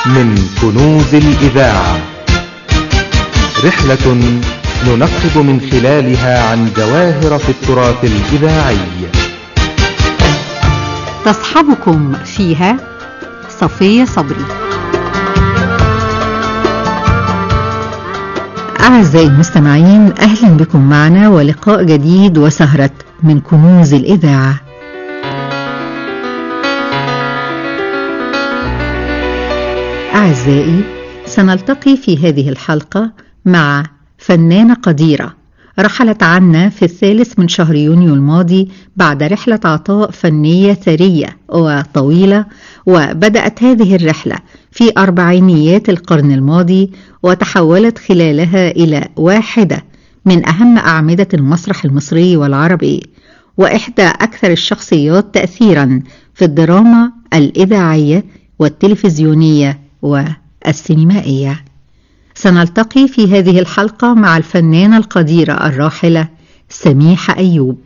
من كنوز الإذاعة رحلة ننقب من خلالها عن جواهر في التراث الإذاعي تصحبكم فيها صفية صبري أعزائي المستمعين أهلا بكم معنا ولقاء جديد وسهرة من كنوز الإذاعة أعزائي سنلتقي في هذه الحلقة مع فنانة قديرة رحلت عنا في الثالث من شهر يونيو الماضي بعد رحلة عطاء فنية ثرية وطويلة وبدأت هذه الرحلة في أربعينيات القرن الماضي وتحولت خلالها إلى واحدة من أهم أعمدة المسرح المصري والعربي وإحدى أكثر الشخصيات تأثيرا في الدراما الإذاعية والتلفزيونية والسينمائية سنلتقي في هذه الحلقة مع الفنانة القديرة الراحلة سميحة أيوب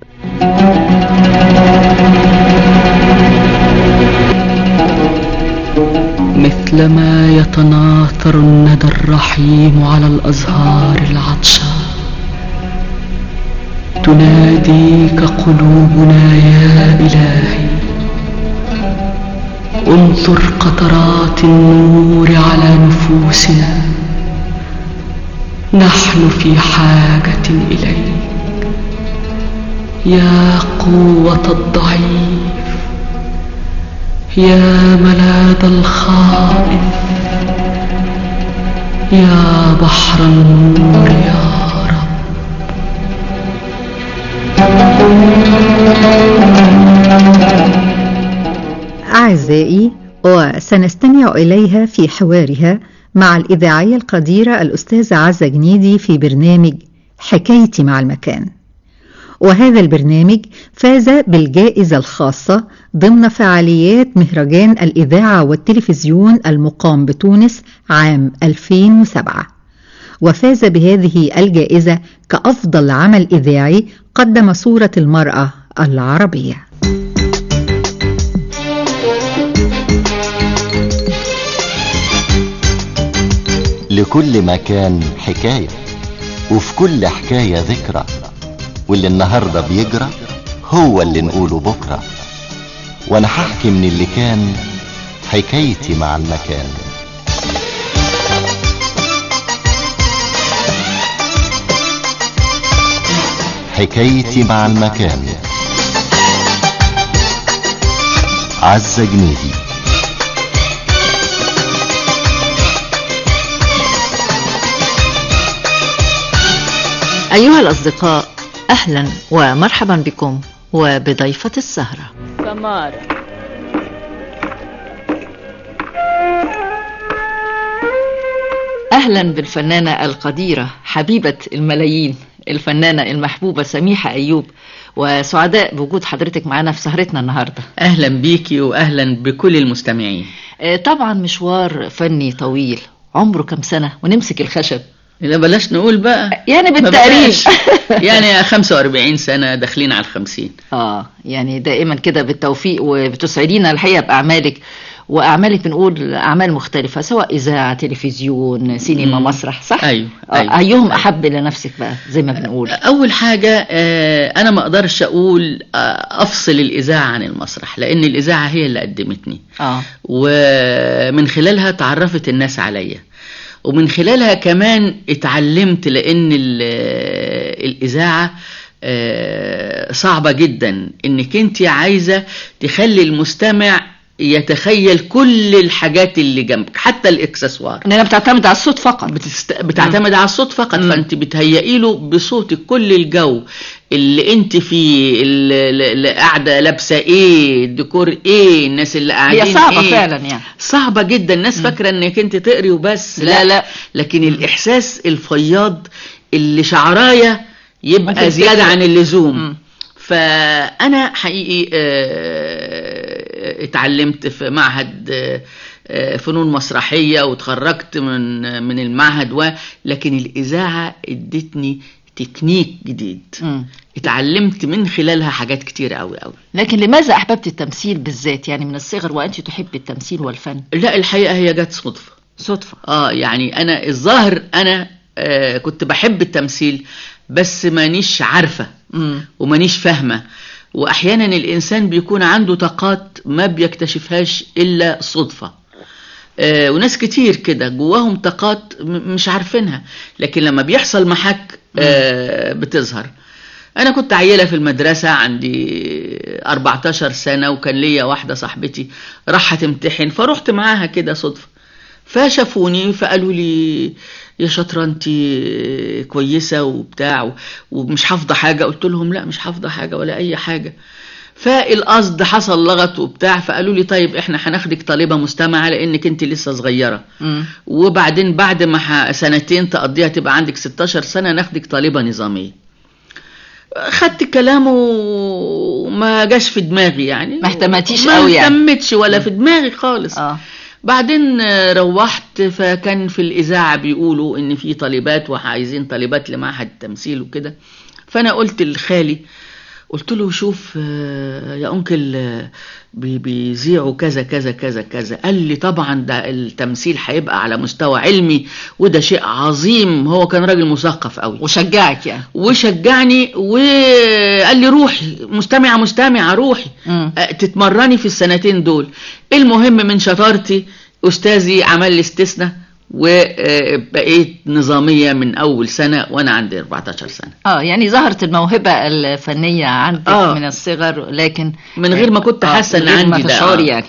مثلما يتناثر الندى الرحيم على الأزهار العطشة تناديك قلوبنا يا إلهي انثر قطرات النور على نفوسنا نحن في حاجة إليك يا قوة الضعيف يا ملاذ الخائف يا بحر النور يا رب أعزائي وسنستمع إليها في حوارها مع الإذاعية القديرة الأستاذة عزة جنيدي في برنامج حكايتي مع المكان وهذا البرنامج فاز بالجائزة الخاصة ضمن فعاليات مهرجان الإذاعة والتلفزيون المقام بتونس عام 2007 وفاز بهذه الجائزة كأفضل عمل إذاعي قدم صورة المرأة العربية لكل مكان حكاية وفي كل حكاية ذكرى واللي النهاردة بيجرى هو اللي نقوله بكرة وانا هحكي من اللي كان حكايتي مع المكان حكايتي مع المكان عزة جنيدي أيها الأصدقاء أهلا ومرحبا بكم وبضيفة السهرة سمارة أهلا بالفنانة القديرة حبيبة الملايين الفنانة المحبوبة سميحة أيوب وسعداء بوجود حضرتك معنا في سهرتنا النهاردة أهلا بيكي وأهلا بكل المستمعين آه، طبعا مشوار فني طويل عمره كم سنة ونمسك الخشب لا بلاش نقول بقى يعني ما بالتقريب بلاش. يعني 45 سنة داخلين على الخمسين اه يعني دائما كده بالتوفيق وبتسعدينا الحقيقه باعمالك واعمالك بنقول اعمال مختلفه سواء اذاعه تلفزيون سينما مم. مسرح صح أيوة، آه، أيوة. ايهم احب الى نفسك بقى زي ما بنقول أول حاجة آه، أنا ما أقدرش أقول آه، أفصل الإذاعة عن المسرح لأن الإذاعة هي اللي قدمتني اه ومن خلالها تعرفت الناس عليا ومن خلالها كمان اتعلمت لان ال- الاذاعه آه، صعبه جدا انك انت عايزه تخلي المستمع يتخيل كل الحاجات اللي جنبك حتى الاكسسوار اننا بتعتمد على الصوت فقط بتست... بتعتمد على الصوت فقط مم. فانت بتهيئي له بصوتك كل الجو اللي انت فيه اللي اللي قاعده لابسه ايه الديكور ايه الناس اللي قاعدين هي صعبه إيه؟ فعلا يعني صعبة جدا الناس فاكرة انك انت تقري وبس لا، لا. لكن الاحساس الفياض اللي شعراية ما يبقى تفتكر. زيادة عن اللزوم مم. فانا حقيقي آه، اتعلمت في معهد آه، آه، فنون مسرحية وتخرجت من من المعهد و لكن الإذاعة ادتني تكنيك جديد مم. اتعلمت من خلالها حاجات كتير قوي قوي لكن لماذا أحببت التمثيل بالذات يعني من الصغر وأنت تحب التمثيل والفن لا الحقيقة هي جت صدفة صدفة اه يعني انا الظاهر انا آه كنت بحب التمثيل بس مانيش عارفة مم. ومانيش فاهمة واحيانا الانسان بيكون عنده طاقات ما بيكتشفهاش الا صدفة آه وناس كتير كده جواهم طاقات م- مش عارفينها لكن لما بيحصل محك آه بتظهر انا كنت عيلة في المدرسة عندي 14 سنة وكان ليا واحدة صاحبتي راح تمتحن فرحت معاها كده صدفة فشافوني فقالوا لي يا شاطرة انت كويسة وبتاع و- ومش حافظة حاجة قلت لهم لا مش حافظة حاجة ولا اي حاجة فالقصد حصل لغط وبتاع فقالوا لي طيب احنا هناخدك طالبة مستمعة لانك انت لسه صغيرة مم. وبعدين بعد ما ح- سنتين تقضيها تبقى عندك 16 سنة ناخدك طالبة نظامية خدت كلامه وما جاش في دماغي يعني ما اهتمتيش ما قوي يعني. اهتمتش ولا في دماغي خالص اه بعدين آه، روحت فكان في الإذاعة بيقولوا إن في طالبات وعايزين طالبات لمعهد التمثيل وكده فأنا قلت لخالي قلت له شوف آه، يا أنكل آه، بي- بيذيعوا كذا كذا كذا كذا قال لي طبعا ده التمثيل هيبقى على مستوى علمي وده شيء عظيم هو كان راجل مثقف قوي وشجعك يعني وشجعني وقال لي روحي مستمعة مستمعة روحي مم. أه، تتمرني في السنتين دول المهم من شطارتي أستاذي عمل لي استثناء وبقيت نظامية من أول سنة وأنا عندي 14 سنة اه يعني ظهرت الموهبة الفنية عندك آه. من الصغر لكن من غير ما كنت آه، حاسة إن من غير ما عندي ده، تشعري آه. يعني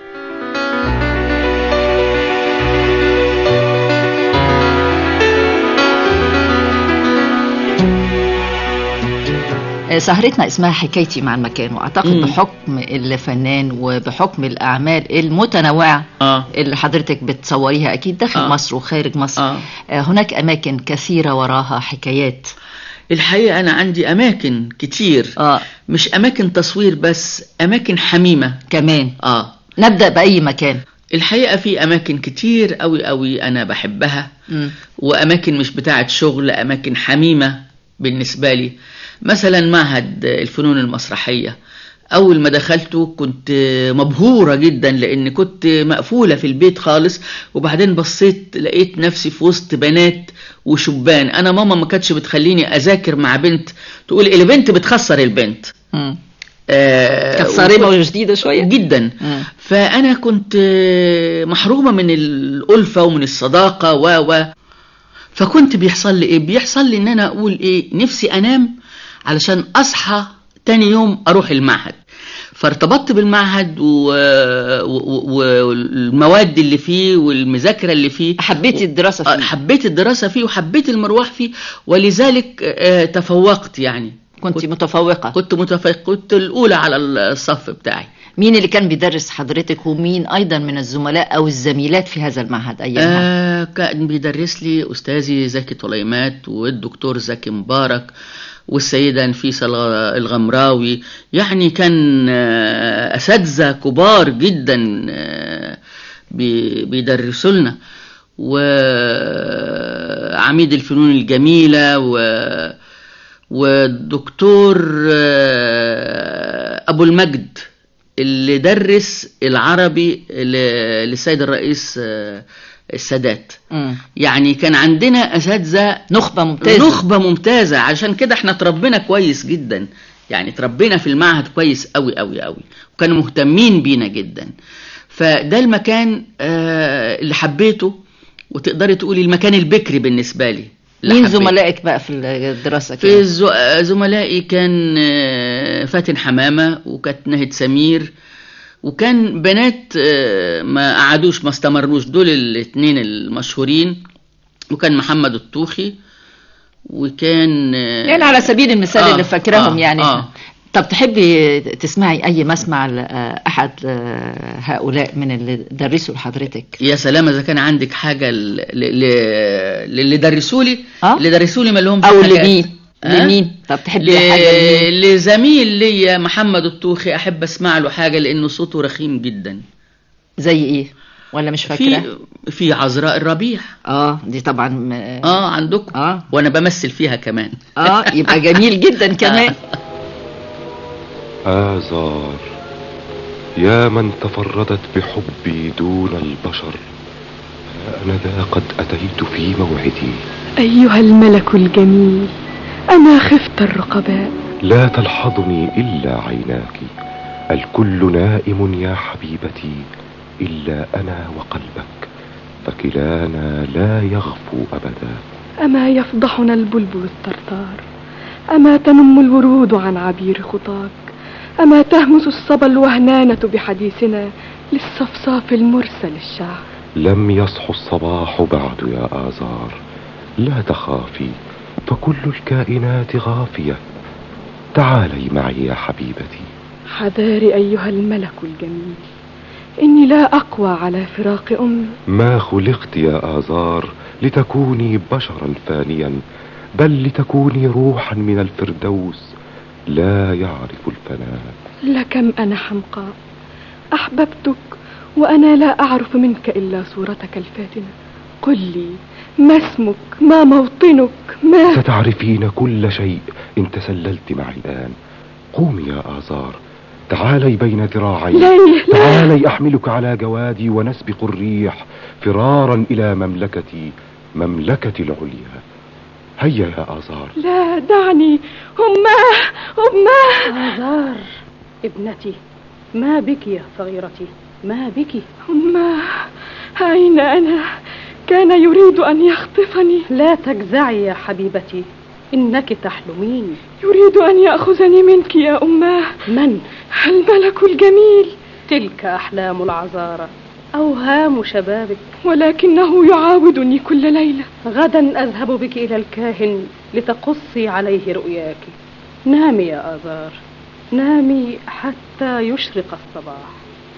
آه، سهرتنا اسمها حكايتي مع المكان واعتقد مم. بحكم الفنان وبحكم الاعمال المتنوعه آه. اللي حضرتك بتصوريها اكيد داخل آه. مصر وخارج مصر آه. آه، هناك اماكن كثيره وراها حكايات الحقيقة أنا عندي أماكن كتير اه مش أماكن تصوير بس أماكن حميمة كمان آه نبدا باي مكان الحقيقة في أماكن كتير أوي أوي أنا بحبها مم. وأماكن مش بتاعة شغل أماكن حميمة بالنسبة لي مثلا معهد الفنون المسرحية أول ما دخلته كنت مبهورة جدا لأن كنت مقفولة في البيت خالص وبعدين بصيت لقيت نفسي في وسط بنات وشبان أنا ماما ما كانتش بتخليني أذاكر مع بنت تقول البنت بتخسر البنت مم. آه، كانت صارمه وكنت- وجديده شويه جدا مم. فانا كنت آه، محرومه من الالفه ومن الصداقه و و فكنت بيحصل لي ايه بيحصل لي ان انا اقول ايه نفسي انام علشان اصحى تاني يوم اروح المعهد فارتبطت بالمعهد و- و- و- والمواد اللي فيه والمذاكره اللي فيه حبيتي الدراسه آه، فيه حبيت الدراسه فيه وحبيت المروح فيه ولذلك آه، تفوقت يعني كنت متفوقه كنت متفوق كنت الاولى على الصف بتاعي مين اللي كان بيدرس حضرتك ومين ايضا من الزملاء او الزميلات في هذا المعهد ايامها آه كان بيدرس لي أستاذي زكي طليمات والدكتور زكي مبارك والسيدة نفيسة الغ- الغمراوي يعني كان آه، أساتذة كبار جدا آه، بي- بيدرسوا لنا وعميد الفنون الجميلة و والدكتور آه، أبو المجد اللي درس العربي ل- للسيد الرئيس آه، السادات مم. يعني كان عندنا أساتذة نخبه ممتازه نخبة ممتازة عشان كده احنا تربينا كويس جدا يعني تربينا في المعهد كويس قوي قوي قوي وكانوا مهتمين بينا جدا فده المكان آه، اللي حبيته وتقدري تقولي المكان البكري بالنسبة لي اللي مين حبيته. زملائك بقى في الدراسه في كده الز- زملائي كان آه، فاتن حمامة وكانت نهد سمير وكان بنات آه، ما قعدوش ما استمروش دول الاثنين المشهورين وكان محمد الطوخي وكان آه، يعني على سبيل المثال آه، اللي فاكراهم آه، يعني آه. طب تحبي تسمعي اي مسمع لاحد هؤلاء من اللي درسوا لحضرتك يا سلام اذا كان عندك حاجه ل- ل- ل- للي درسوا لي آه. اللي درسوا لي ما لهمش او حاجات. لمين آه؟ لمين طب تحبي ل- حاجه لمين لزميل ليا محمد الطوخي احب اسمع له حاجه لانه صوته رخيم جدا زي ايه ولا مش فاكرة في في عذراء الربيع اه دي طبعا اه عندكم اه وانا بمثل فيها كمان اه يبقى جميل جدا كمان آزار يا من تفردت بحبي دون البشر أنا ذا قد أتيت في موعدي أيها الملك الجميل أنا خفت الرقباء لا تلحظني إلا عيناك الكل نائم يا حبيبتي إلا أنا وقلبك فكلانا لا يغفو أبدا أما يفضحنا البلبل الطرطار أما تنم الورود عن عبير خطاك أما تهمس الصبا الوهنانة بحديثنا للصفصاف المرسل الشعر لم يصح الصباح بعد يا آزار لا تخافي فكل الكائنات غافية تعالي معي يا حبيبتي حذاري أيها الملك الجميل إني لا أقوى على فراق أمي ما خلقت يا آزار لتكوني بشرا فانيا بل لتكوني روحا من الفردوس لا يعرف الفناء لكم أنا حمقاء أحببتك وأنا لا أعرف منك إلا صورتك الفاتنة قل لي ما اسمك ما موطنك ما ستعرفين كل شيء إن تسللت معي الآن قومي يا آزار تعالي بين ذراعي لا لا تعالي أحملك على جوادي ونسبق الريح فرارا إلى مملكتي مملكتي العليا هيا يا آزار لا دعني أماه أماه آزار ابنتي ما بك يا صغيرتي ما بك أماه أين أنا كان يريد أن يخطفني لا تجزعي يا حبيبتي إنك تحلمين يريد أن يأخذني منك يا أماه من؟ الملك الجميل تلك أحلام العذارى أوهام شبابك ولكنه يعاودني كل ليلة غدا أذهب بك إلى الكاهن لتقصي عليه رؤياك نامي يا آزار نامي حتى يشرق الصباح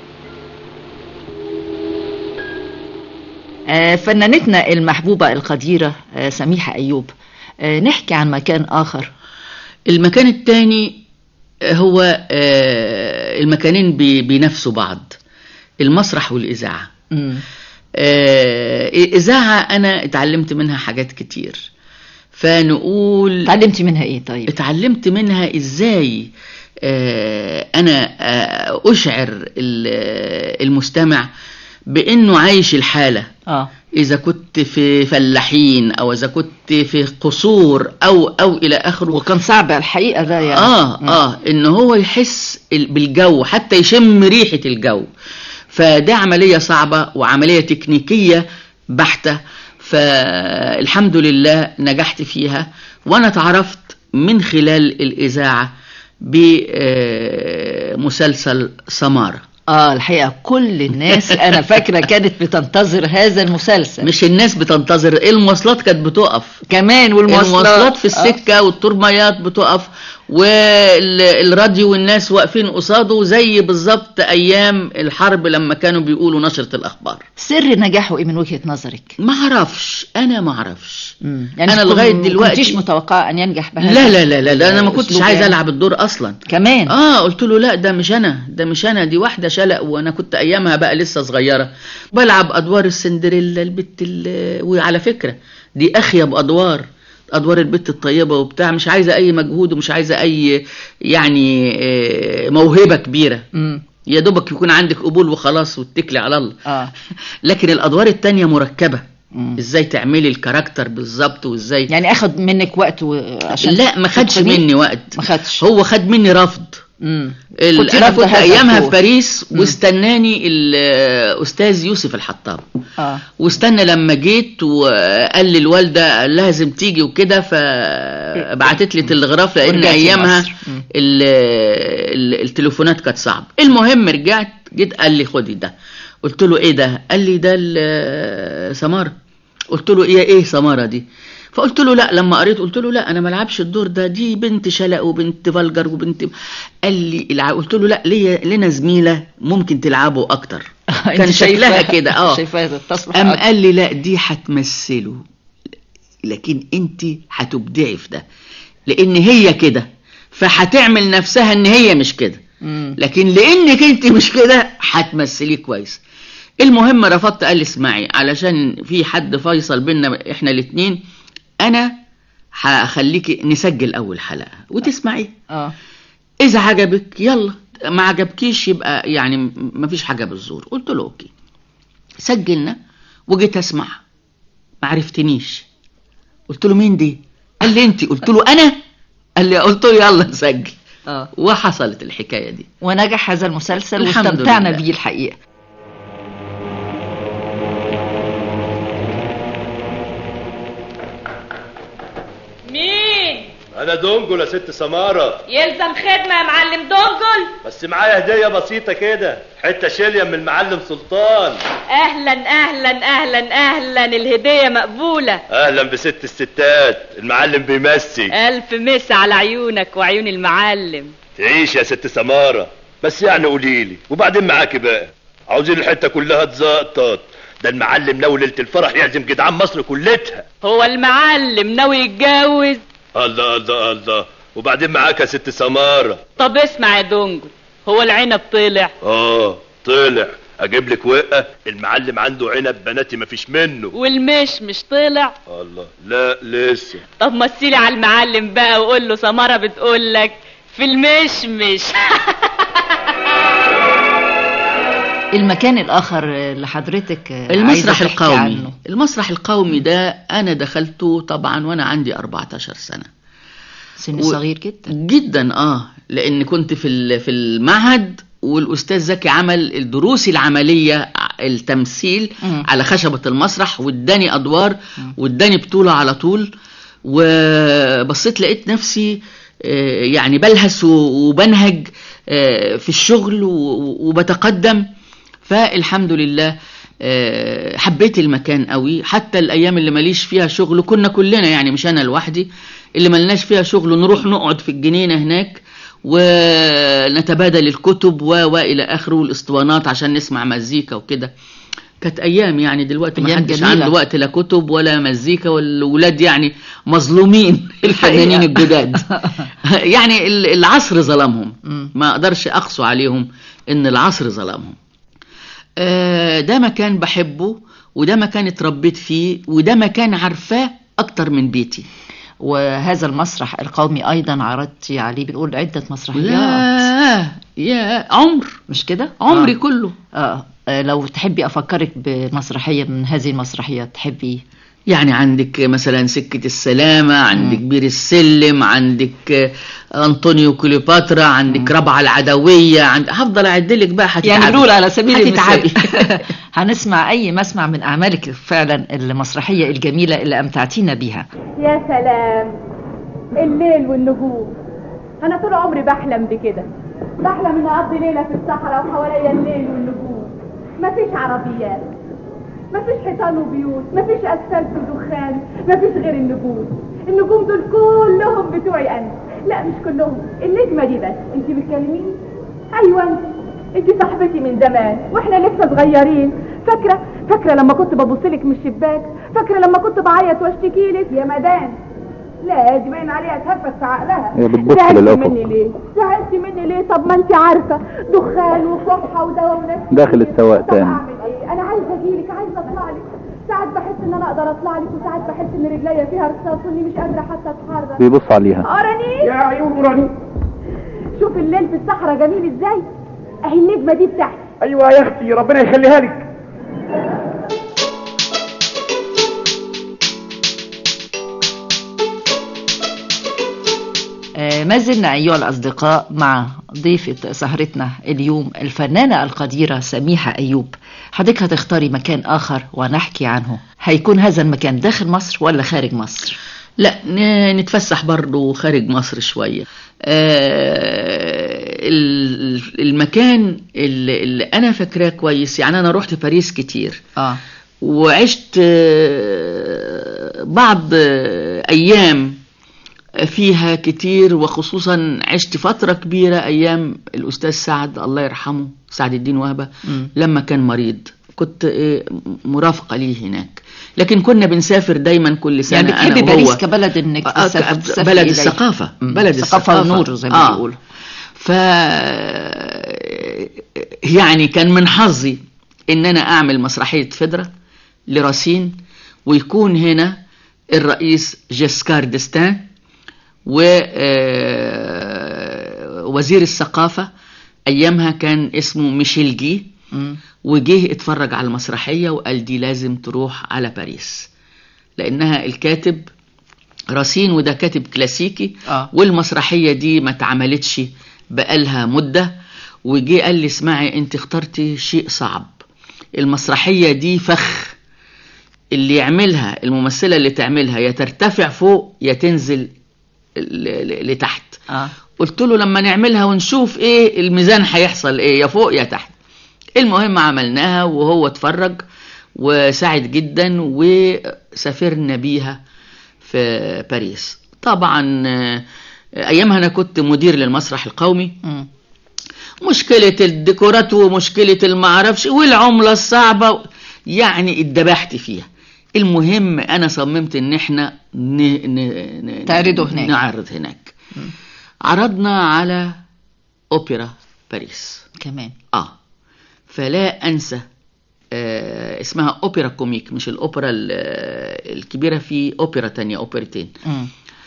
آه، فنانتنا المحبوبة القديرة آه، سميحة أيوب آه، نحكي عن مكان آخر المكان التاني هو آه، المكانين بي- بينافسوا بعض المسرح والإذاعة مم. آه، الإذاعة أنا اتعلمت منها حاجات كتير فنقول اتعلمتي منها إيه طيب؟ اتعلمت منها ازاي آه، انا آه، اشعر ال- المستمع بانه عايش الحاله آه اذا كنت في فلاحين او اذا كنت في قصور او او الى اخره وكان صعب الحقيقة ده يعني اه مم. اه ان هو يحس ال- بالجو حتى يشم ريحة الجو فده عملية صعبة وعملية تكنيكية بحتة فالحمد لله نجحت فيها وانا اتعرفت من خلال الاذاعة بمسلسل سمارة اه الحقيقة كل الناس أنا فاكرة كانت بتنتظر هذا المسلسل مش الناس بتنتظر المواصلات كانت بتقف كمان والمواصلات المواصلات في آه. السكة والترميات بتقف والراديو والناس واقفين قصاده زي بالظبط أيام الحرب لما كانوا بيقولوا نشرة الأخبار سر نجاحه إيه من وجهة نظرك؟ ما اعرفش أنا ما اعرفش مم. أنا كنت- لغاية دلوقتي- كنتيش متوقعة أن ينجح بهذا لا لا لا لا, لا أنا ما كنتش الأسلوب عايز يعني. ألعب الدور أصلا كمان اه قلت له لا ده مش انا ده مش انا دي واحده شلق وانا كنت ايامها بقى لسه صغيره بلعب ادوار السندريلا البت ال- وعلى فكره دي اخيب ادوار ادوار البت الطيبه وبتاع مش عايزه اي مجهود ومش عايزه اي يعني آه، موهبه كبيره مم. يا دوبك يكون عندك قبول وخلاص واتكلي على الله اه لكن الادوار التانية مركبه مم. ازاي تعملي الكاركتر بالظبط وازاي يعني اخد منك وقت و... عشان لا ما خدش تتقنيه؟ مني وقت ما خدش هو خد مني رفض مم. ال- كنت انا رافضة كنت هذا ايامها الدور. في باريس مم. واستناني الاستاذ يوسف الحطاب اه واستنى لما جيت وقال لي الوالده لازم تيجي وكده فبعتت لي تلغراف لان ورجعتي ايامها مصر. مم. ال- ال- التليفونات كانت صعبه المهم رجعت جيت قال لي خدي ده قلت له ايه ده قال لي ده ال- سماره قلت له ايه ايه سماره دي فقلت له لا لما قريت قلت له لا انا ما العبش الدور ده دي بنت شلق وبنت فلجر وبنت قال لي الع- قلت له لا ليا لنا زميله ممكن تلعبه اكتر كان أنت شكلها شايفاها- كده اه شايفاها تصلح قام أكتر. قال لي لا دي هتمثله لكن انت هتبدعي في ده لان هي كده فهتعمل نفسها ان هي مش كده مم. لكن لانك انت مش كده هتمثليه كويس المهم رفضت قال لي اسمعي علشان في حد فيصل بينا احنا الاتنين انا هخليكي نسجل اول حلقة وتسمعي اه اذا عجبك يلا ما عجبكيش يبقى يعني م- مفيش حاجة بالزور قلت له اوكي سجلنا وجيت اسمع ما عرفتنيش قلت له مين دي قال لي انت قلت له انا قال لي قلت له يلا نسجل اه وحصلت الحكاية دي ونجح هذا المسلسل الحمد واستمتعنا لله. بيه الحقيقة مين انا دونجل يا ست سمارة يلزم خدمة يا معلم دونجل بس معايا هدية بسيطة كده حتة شيليا من المعلم سلطان اهلا اهلا اهلا اهلا الهدية مقبولة اهلا بست الستات المعلم بيمسي الف مس على عيونك وعيون المعلم تعيش يا ست سمارة بس يعني قوليلي وبعدين معاكي بقى عاوزين الحتة كلها تزقطط ده المعلم ناوي ليلة الفرح يعزم جدعان مصر كلتها هو المعلم ناوي يتجوز الله الله الله وبعدين معاك يا ست سمارة طب اسمع يا دونجل هو العنب طلع اه طلع اجيب لك وقة المعلم عنده عنب بناتي مفيش منه والمش مش طلع الله لا لسه طب مثلي على المعلم بقى وقول له سمارة بتقول لك في المشمش المكان الآخر اللي حضرتك عايزة المسرح تحكي القومي عنه. المسرح القومي ده انا دخلته طبعا وانا عندي 14 سنة سن و- صغير جدا جدا اه لان كنت في ال- في المعهد والاستاذ زكي عمل الدروس العمليه ع- التمثيل مم. على خشبه المسرح واداني ادوار واداني بطوله على طول وبصيت لقيت نفسي آه، يعني بلهس و- وبنهج آه، في الشغل و- وبتقدم فالحمد لله آه، حبيت المكان قوي حتى الايام اللي ماليش فيها شغل كنا كلنا يعني مش انا لوحدي اللي ملناش فيها شغل نروح نقعد في الجنينه هناك ونتبادل الكتب و والى اخره والاسطوانات عشان نسمع مزيكا وكده كانت ايام يعني دلوقتي ما أيام حدش جميلة. عنده وقت لا كتب ولا مزيكا والولاد يعني مظلومين الفنانين الجداد يعني ال- العصر ظلمهم مم. ما اقدرش اقسو عليهم ان العصر ظلمهم آه، ده مكان بحبه وده مكان اتربيت فيه وده مكان عارفاه اكتر من بيتي وهذا المسرح القومي أيضا عرضتي عليه بنقول عدة مسرحيات لا يا عمر مش كده؟ عمري آه. كله آه. آه لو تحبي أفكرك بمسرحية من هذه المسرحيات تحبي يعني عندك مثلا سكة السلامة عندك بير السلم عندك آه، أنطونيو كليوباترا عندك ربعة العدوية عند... هفضل أعدلك بقى هتتعبي يعني بنقول على سبيل هتتعبي المثال هنسمع أي مسمع من أعمالك فعلا المسرحية الجميلة اللي أمتعتينا بيها يا سلام الليل والنجوم انا طول عمري بحلم بكده بحلم ان اقضي ليله في الصحراء وحواليا الليل والنجوم مفيش عربيات مفيش حيطان وبيوت مفيش اسفلت ودخان مفيش غير النجوم النجوم دول كلهم بتوعي انا لا مش كلهم النجمه دي بس انت بتكلميني ايوه انت انت صاحبتي من زمان واحنا لسه صغيرين فاكره فاكره لما كنت ببص لك من الشباك فاكره لما كنت بعيط واشتكي لك يا مدام لا دي باين عليها تهفت في عقلها هي بتبص زعلتي للأفق. مني ليه زعلتي مني ليه طب ما انت عارفه دخان وكحه ودواء وناس داخل السواق طب تاني. اعمل ايه انا عايزه اجيلك عايزه اطلع لك ساعات بحس ان انا اقدر اطلع لك وساعات بحس ان رجليا فيها رصاص واني مش قادره حتى اتحرك بيبص عليها قرني يا عيون رني شوف الليل في الصحراء جميل ازاي اهي النجمه دي بتاعتي ايوه يا اختي ربنا يخليها لك آه، ما زلنا أيها الأصدقاء مع ضيفة سهرتنا اليوم الفنانة القديرة سميحة أيوب حضرتك هتختاري مكان آخر ونحكي عنه هيكون هذا المكان داخل مصر ولا خارج مصر لا ن- نتفسح برضو خارج مصر شوية آه، ال- المكان اللي, اللي أنا فاكراه كويس يعني أنا رحت باريس كتير آه. وعشت آه، بعض آه، أيام فيها كتير وخصوصا عشت فترة كبيرة أيام الأستاذ سعد الله يرحمه سعد الدين وهبة مم. لما كان مريض كنت آه، مرافقة ليه هناك لكن كنا بنسافر دايما كل سنة يعني بتحبي أنا باريس وهو. كبلد انك آه، تسافر ك- تسافري بلد إليه. الثقافة مم. بلد الثقافة الثقافة والنور زي ما آه. بيقولوا ف يعني كان من حظي ان انا اعمل مسرحية فدرة لراسين ويكون هنا الرئيس جيسكار ديستان ووزير الثقافة ايامها كان اسمه ميشيل جي مم. وجه اتفرج على المسرحية وقال دي لازم تروح على باريس لانها الكاتب راسين وده كاتب كلاسيكي آه. والمسرحية دي ما اتعملتش بقالها مدة وجي قال لي اسمعي انت اخترتي شيء صعب المسرحية دي فخ اللي يعملها الممثلة اللي تعملها يا ترتفع فوق يا تنزل ل- ل- لتحت اه قلت له لما نعملها ونشوف ايه الميزان هيحصل ايه يا فوق يا تحت المهم عملناها وهو اتفرج وسعد جدا وسافرنا بيها في باريس طبعا آه، ايامها انا كنت مدير للمسرح القومي مم. مشكلة الديكورات ومشكلة المعرفش والعملة الصعبة يعني اتدبحت فيها المهم انا صممت ان احنا ن... ن... ن... تعرضوا هناك. نعرض هناك عرضنا على اوبرا باريس كمان اه فلا انسى آه اسمها اوبرا كوميك مش الاوبرا ال- آه، الكبيرة في اوبرا تانية اوبرتين مم.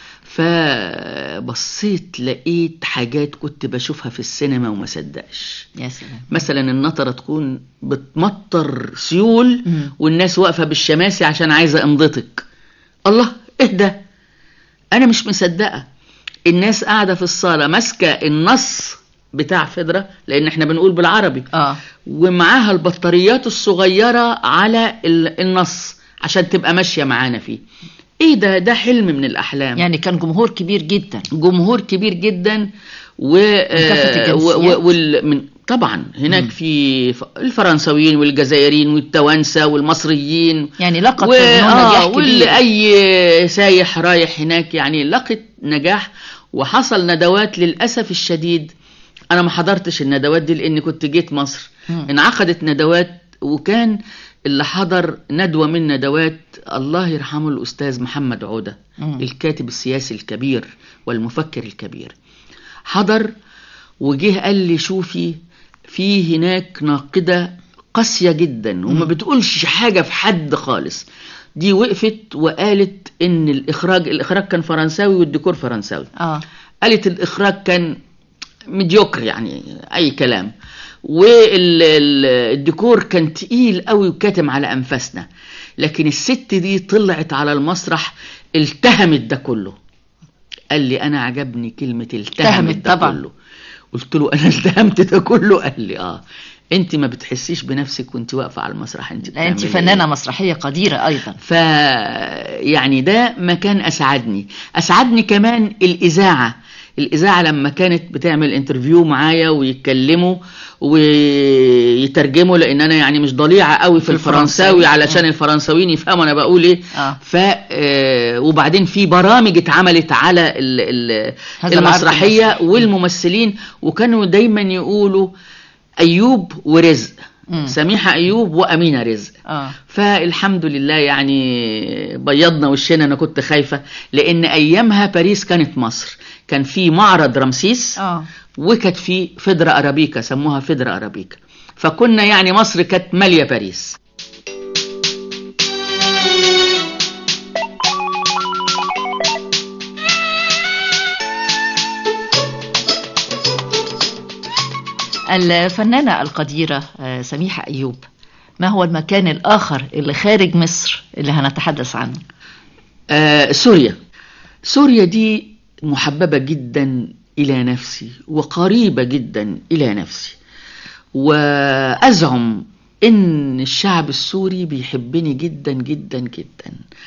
فبصيت لقيت حاجات كنت بشوفها في السينما وما صدقش يا سلام مثلا النطرة تكون بتمطر سيول مم. والناس واقفة بالشماسي عشان عايزة امضتك الله اهدى انا مش مصدقة الناس قاعدة في الصالة ماسكة النص بتاع فدرة لان احنا بنقول بالعربي اه ومعاها البطاريات الصغيرة على ال- النص عشان تبقى ماشية معانا فيه ايه ده ده حلم من الاحلام يعني كان جمهور كبير جدا جمهور كبير جدا و كافة آه، و- الجنسيات. و- وال... من طبعا هناك مم. في ف- الفرنساويين والجزائريين والتوانسه والمصريين يعني لقد و... كان له نجاح آه كبير واللي اي سايح رايح هناك يعني لقت نجاح وحصل ندوات للاسف الشديد انا ما حضرتش الندوات دي لاني كنت جيت مصر مم. انعقدت ندوات وكان اللي حضر ندوة من ندوات الله يرحمه الأستاذ محمد عودة مم. الكاتب السياسي الكبير والمفكر الكبير حضر وجه قال لي شوفي في هناك ناقدة قاسية جدا وما بتقولش حاجة في حد خالص دي وقفت وقالت ان الاخراج الاخراج كان فرنساوي والديكور فرنساوي اه قالت الاخراج كان ميديوكر يعني اي كلام والديكور كان تقيل قوي وكاتم على انفاسنا لكن الست دي طلعت على المسرح التهمت ده كله قال لي انا عجبني كلمة التهمت التهمت ده طبعا. كله قلت له انا التهمت ده كله قال لي اه انت ما بتحسيش بنفسك وانت واقفه على المسرح انت لا انت بتعملي فنانة إيه؟ مسرحية قديرة ايضا ف يعني ده مكان اسعدني اسعدني كمان الاذاعه الاذاعه لما كانت بتعمل انترفيو معايا ويتكلموا ويترجموا لان انا يعني مش ضليعه قوي في, في الفرنساوي الفرنساوي. علشان الفرنساويين يفهموا انا بقول ايه آه. ف آه، وبعدين في برامج اتعملت على ال- ال- هذا العرض المسرحيه المسرحي. والممثلين وكانوا دايما يقولوا ايوب ورزق مم. سميحه ايوب وامينه رزق اه فالحمد لله يعني بيضنا وشنا انا كنت خايفه لان ايامها باريس كانت مصر كان في معرض رمسيس اه وكانت في فدرة ارابيكا سموها فدرة ارابيكا فكنا يعني مصر كانت ماليه باريس الفنانة القديرة آه، سميحة أيوب ما هو المكان الآخر اللي خارج مصر اللي هنتحدث عنه آه سوريا سوريا دي محببة جدا إلى نفسي وقريبة جدا إلى نفسي وأزعم إن الشعب السوري بيحبني جدا جدا جدا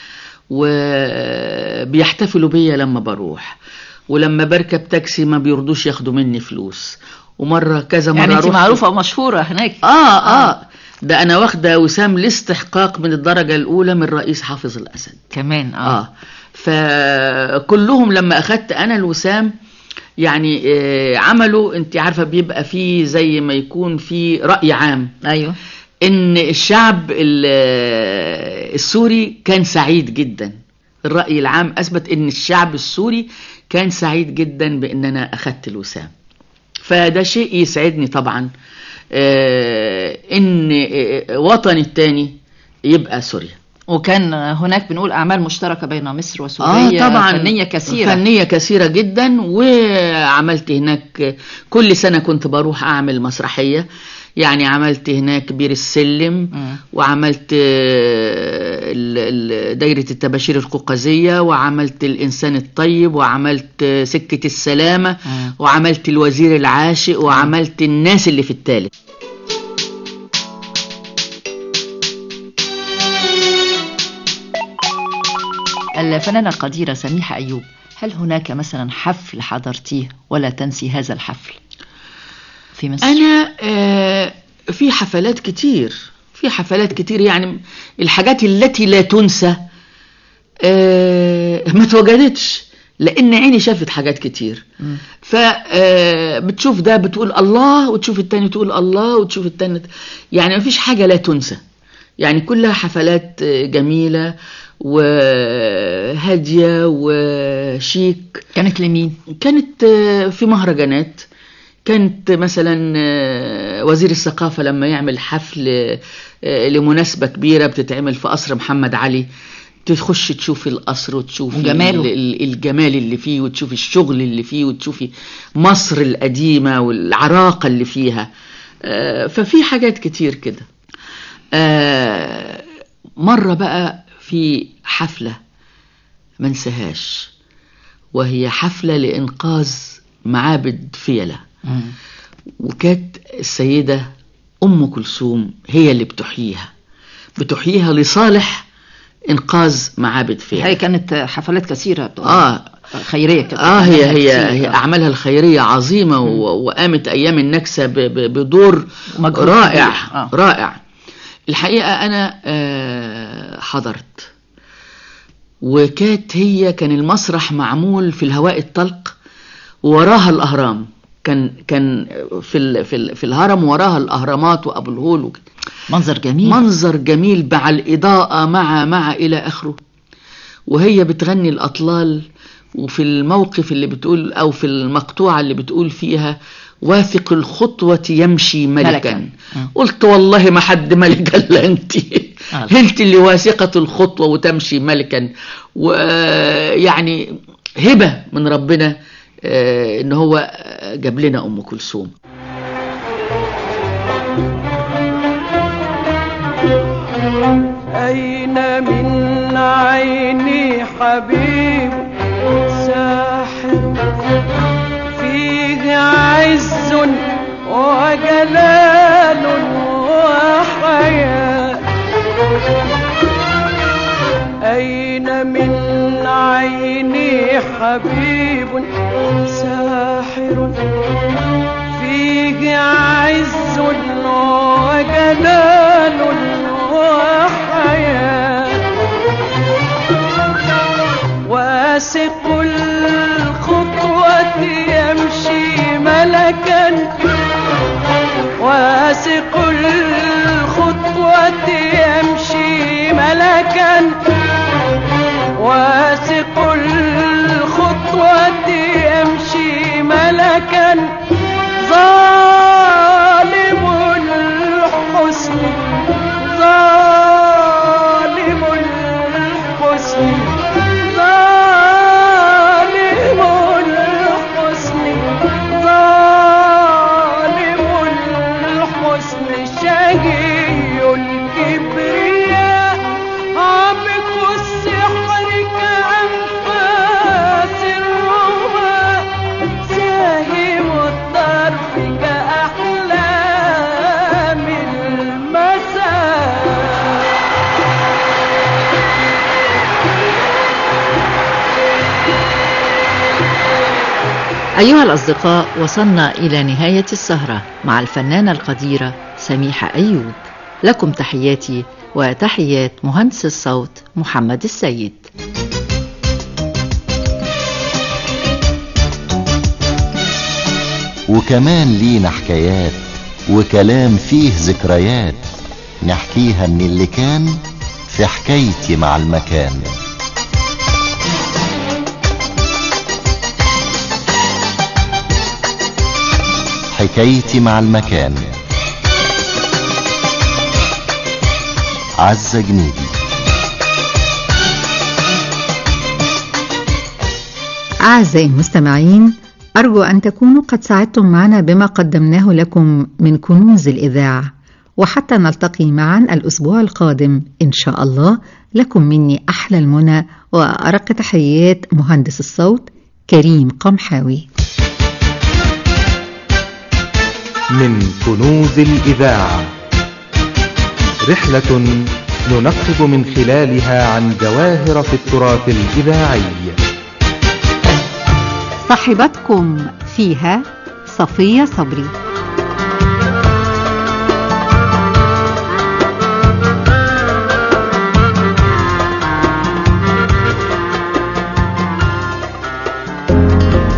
وبيحتفلوا بيا لما بروح ولما بركب تاكسي ما بيرضوش ياخدوا مني فلوس ومرة كذا مرة يعني انت رحت- معروفة ومشهورة هناك آه, آه ده أنا واخدة وسام الاستحقاق من الدرجة الأولى من رئيس حافظ الأسد كمان اه, اه فكلهم لما اخدت انا الوسام يعني آه عملوا انت عارفه بيبقى فيه زي ما يكون في راي عام ايوه ان الشعب ال- آه، السوري كان سعيد جدا الراي العام اثبت ان الشعب السوري كان سعيد جدا بان انا اخدت الوسام فده شيء يسعدني طبعا آه، ان آه، وطني التاني يبقى سوريا وكان هناك بنقول أعمال مشتركة بين مصر وسوريا اه طبعا فنية كثيرة فنيه كثيره جدا وعملت هناك كل سنه كنت بروح اعمل مسرحيه يعني عملت هناك بير السلم وعملت آه، ال- ال- دايرة التباشير القوقازية وعملت الإنسان الطيب وعملت آه، سكة السلامة وعملت الوزير العاشق وعملت الناس اللي في التالت الفنانة القديرة سميحة أيوب هل هناك مثلا حفل حضرتيه ولا تنسي هذا الحفل في مصر أنا آه، في حفلات كتير في حفلات كتير يعني الحاجات التي لا تنسى آه، ما توجدتش لأن عيني شافت حاجات كتير فبتشوف ده بتقول الله وتشوف التاني تقول الله وتشوف التاني يعني مفيش حاجة لا تنسى يعني كلها حفلات آه، جميلة وهادية وشيك كانت لمين؟ كانت آه، في مهرجانات كانت مثلا آه، وزير الثقافة لما يعمل حفل آه، لمناسبة كبيرة بتتعمل في قصر محمد علي تخش تشوف القصر وتشوف وجماله. ال- ال- الجمال اللي فيه وتشوفي الشغل اللي فيه وتشوفي مصر القديمة والعراقة اللي فيها آه، ففي حاجات كتير كده آه، مرة بقى في حفلة ما انساهاش وهي حفلة لإنقاذ معابد فيلة وكانت السيدة أم كلثوم هي اللي بتحييها بتحييها لصالح إنقاذ معابد فيلة هي كانت حفلات كثيرة آه خيرية كانت اه هي بتعملها هي, كتير. هي اعمالها الخيريه عظيمه و- وقامت ايام النكسه ب- ب- بدور مجهود رائع كبير. آه. رائع الحقيقه انا آه، حضرت وكانت هي كان المسرح معمول في الهواء الطلق ووراها الاهرام كان كان في ال في ال في الهرم وراها الاهرامات وابو الهول وكده. منظر جميل منظر جميل مع الإضاءة مع مع إلى آخره وهي بتغني الأطلال وفي الموقف اللي بتقول أو في المقطوعة اللي بتقول فيها واثق الخطوة يمشي ملكا, ملكاً. ملكا. قلت والله ما حد ملك إلا أنت آه. انت اللي واثقة الخطوة وتمشي ملكا ويعني هبة من ربنا آه، ان هو جاب لنا ام كلثوم أين من عيني حبيب ساحر فيه عز وجلال وحياة أين من عيني حبيب ساحر فيه عز وجلال وحياة واسق الخطوة يمشي ملكا واسق الخطوة يمشي ملكا واسق الخطوة يمشي ملكا ظالم الحسن ظالم الحسن ظالم الحسن ظالم الحسن شهي الكبرياء عبق السحر كأنفاس الرماء ساهم الطرف كأحلام المساء أيها الأصدقاء وصلنا إلى نهاية السهرة مع الفنانة القديرة سميحة أيوب لكم تحياتي وتحيات مهندس الصوت محمد السيد وكمان لينا حكايات وكلام فيه ذكريات نحكيها من اللي كان في حكايتي مع المكان حكايتي مع المكان عزة جنيدي أعزائي المستمعين أرجو أن تكونوا قد ساعدتم معنا بما قدمناه لكم من كنوز الإذاعة وحتى نلتقي معا الأسبوع القادم إن شاء الله لكم مني أحلى المنى وأرق تحيات مهندس الصوت كريم قمحاوي من كنوز الإذاعة رحلة ننقب من خلالها عن جواهر في التراث الإذاعي صاحبتكم فيها صفية صبري